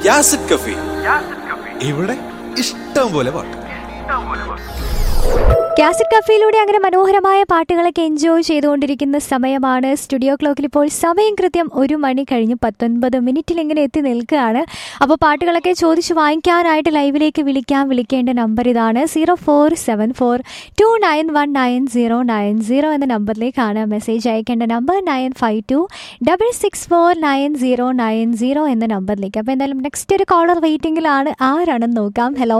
യാസിഡ് കഫി ഇവിടെ ഇഷ്ടം പോലെ പാട്ട് കാസറ്റ് കഫയിലൂടെ അങ്ങനെ മനോഹരമായ പാട്ടുകളൊക്കെ എൻജോയ് ചെയ്തുകൊണ്ടിരിക്കുന്ന സമയമാണ് സ്റ്റുഡിയോ ക്ലോക്കിൽ ഇപ്പോൾ സമയം കൃത്യം ഒരു മണി കഴിഞ്ഞ് പത്തൊൻപത് മിനിറ്റിൽ ഇങ്ങനെ എത്തി നിൽക്കുകയാണ് അപ്പോൾ പാട്ടുകളൊക്കെ ചോദിച്ച് വാങ്ങിക്കാനായിട്ട് ലൈവിലേക്ക് വിളിക്കാൻ വിളിക്കേണ്ട നമ്പർ ഇതാണ് zero four seven four two nine one nine zero nine zero എന്ന നമ്പറിലേക്കാണ് മെസ്സേജ് അയക്കേണ്ട number nine five two double six four nine zero nine zero എന്ന നമ്പറിലേക്ക് അപ്പോൾ എന്തായാലും നെക്സ്റ്റ് ഒരു കോളർ വെയിറ്റിംഗിലാണ് ആരാണെന്ന് നോക്കാം ഹലോ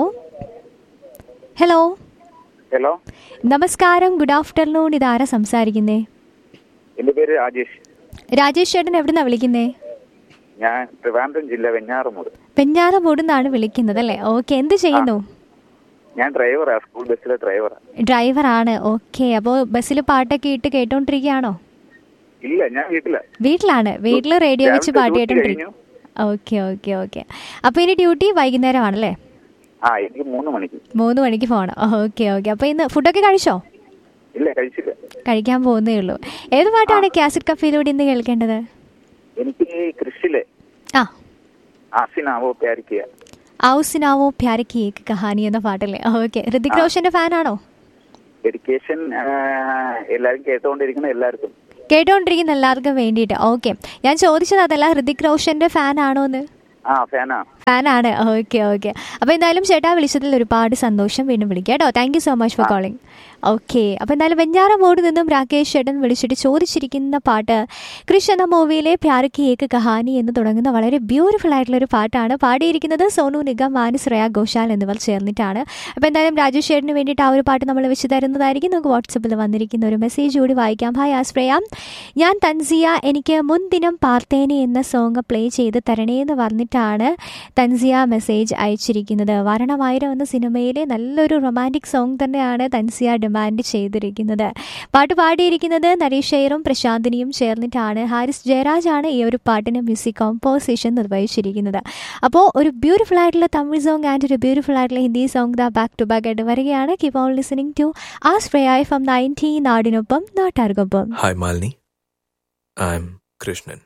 ഹലോ ഹലോ നമസ്കാരം ഗുഡ് ആഫ്റ്റർനൂൺ ഇതാരാ സംസാരിക്കുന്നേ എന്റെ പേര് രാജേഷ് രാജേഷ് ചേട്ടൻ എവിടുന്നാ വിളിക്കുന്നേ ഞാൻ ട്രിവാൻഡ്രം ജില്ല വെഞ്ഞാറമൂട് പെഞ്ഞാറമൂട് നിന്നാണ് വിളിക്കുന്നത് അല്ലേ ഓക്കെ എന്ത് ചെയ്യുന്നു ഞാൻ ഡ്രൈവറാ സ്കൂൾ ബസ്സിലെ ഡ്രൈവറാ ഡ്രൈവറാണ് ഓക്കെ അപ്പോൾ ബസ്സിൽ പാട്ടൊക്കെ ഇട്ട് കേട്ടോണ്ടിരിക്കുകയാണോ ഇല്ല ഞാൻ വീട്ടില വീട്ടിലാണ് വീട്ടിൽ റേഡിയോ വെച്ച് രാവിലത്തെ പാട്ട് ഡ്യൂട്ടി കേട്ടോണ്ടിരിക്കും ഓക്കെ ഓക്കെ ഓക്കെ അപ്പോൾ ഇനി ഡ്യൂട്ടി വൈകുന്നേരമാണല്ലേ ആ എനിക്ക് മൂന്ന് മണിക്ക് മൂന്ന് മണിക്ക് പോകണം ഓക്കെ ഓക്കെ അപ്പോൾ ഇന്ന് ഫുഡൊക്കെ കഴിച്ചോ ഇല്ല കഴിച്ചില്ല കഴിക്കാൻ പോകുന്നേ ഉള്ളൂ ഏത് പാട്ടാണ് കാസറ്റ് കഫയിലൂടെ ഇന്ന് കേൾക്കേണ്ടത് എനിക്ക് ഈ കൃഷിയിലെ ആ ആസിനാവോ പ്യാരിക്കുക ഔസിനാവോ പ്യാരക്കി ഏക്ക് കഹാനി എന്ന പാട്ടല്ലേ ഓക്കെ ഹൃതിക് റോഷന്റെ ഫാനാണോ ഡെഡിക്കേഷൻ എല്ലാരും കേട്ടോണ്ടിരിക്കുന്ന എല്ലാവർക്കും കേട്ടോണ്ടിരിക്കുന്ന എല്ലാവർക്കും വേണ്ടിയിട്ട് ഓക്കെ ഞാൻ ചോദിച്ചത് അതല്ല ഹൃതിക് റോഷന്റെ ഫാൻ ആണോ എന്ന് ആ ഫാനാ ഫാനാണ് ഓക്കെ ഓക്കെ അപ്പോൾ എന്തായാലും ചേട്ടാ വിളിച്ചതിൽ ഒരുപാട് സന്തോഷം വീണ്ടും വിളിക്കാം കേട്ടോ thank you so much for calling okay അപ്പോൾ എന്തായാലും വെഞ്ഞാറമോട് നിന്നും രാകേഷ് ചേട്ടൻ വിളിച്ചിട്ട് ചോദിച്ചിരിക്കുന്ന പാട്ട് കൃഷ് എന്ന മൂവിയിലെ പ്യാരക്ക് ഏക്ക് കഹാനി എന്ന് തുടങ്ങുന്ന വളരെ ബ്യൂട്ടിഫുൾ ആയിട്ടുള്ള ഒരു പാട്ടാണ് പാടിയിരിക്കുന്നത് സോനു നിഗം മാനി ശ്രേയ ഘോഷാൽ എന്നിവർ ചേർന്നിട്ടാണ് അപ്പോൾ എന്തായാലും രാജേഷ് ചേട്ടന് വേണ്ടിയിട്ട് ആ ഒരു പാട്ട് നമ്മൾ വെച്ച് തരുന്നതായിരിക്കും നമുക്ക് വാട്സപ്പിൽ വന്നിരിക്കുന്ന ഒരു മെസ്സേജ് കൂടി വായിക്കാം ഹായ് ആശ്രയ ഞാൻ തൻസിയ എനിക്ക് മുൻദിനം പാർത്തേനെ എന്ന സോങ് പ്ലേ ചെയ്ത് തരണേ എന്ന് പറഞ്ഞിട്ടാണ് തൻസിയ മെസ്സേജ് അയച്ചിരിക്കുന്നത് വരണമായിരം എന്ന സിനിമയിലെ നല്ലൊരു റൊമാൻറ്റിക് സോങ് തന്നെയാണ് തൻസിയ ഡിമാൻഡ് ചെയ്തിരിക്കുന്നത് പാട്ട് പാടിയിരിക്കുന്നത് നരീഷ് പ്രശാന്തിനിയും ചേർന്നിട്ടാണ് ഹാരിസ് ജയരാജ് ആണ് ഈ ഒരു പാട്ടിന് മ്യൂസിക് കോമ്പോസിഷൻ നിർവഹിച്ചിരിക്കുന്നത് അപ്പോൾ ഒരു ബ്യൂട്ടിഫുൾ ആയിട്ടുള്ള തമിഴ് സോങ് ആൻഡ് ഒരു ബ്യൂട്ടിഫുൾ ആയിട്ടുള്ള Hindi song the back to back ആയിട്ട് വരികയാണ് keep on listening to ah spray from ninety നാടിനൊപ്പം നാട്ടാർക്കൊപ്പം hi Malini I'm Krishnan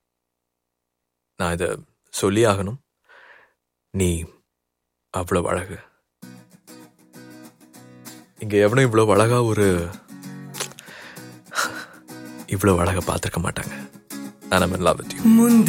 நான் இதை சொல்லி ஆகணும் நீ அவ்வளவு அழகு இங்க எவனும் இவ்வளவு அழகா ஒரு இவ்வளவு அழகா பார்த்திருக்க மாட்டாங்க நான் லவ் வித் யூ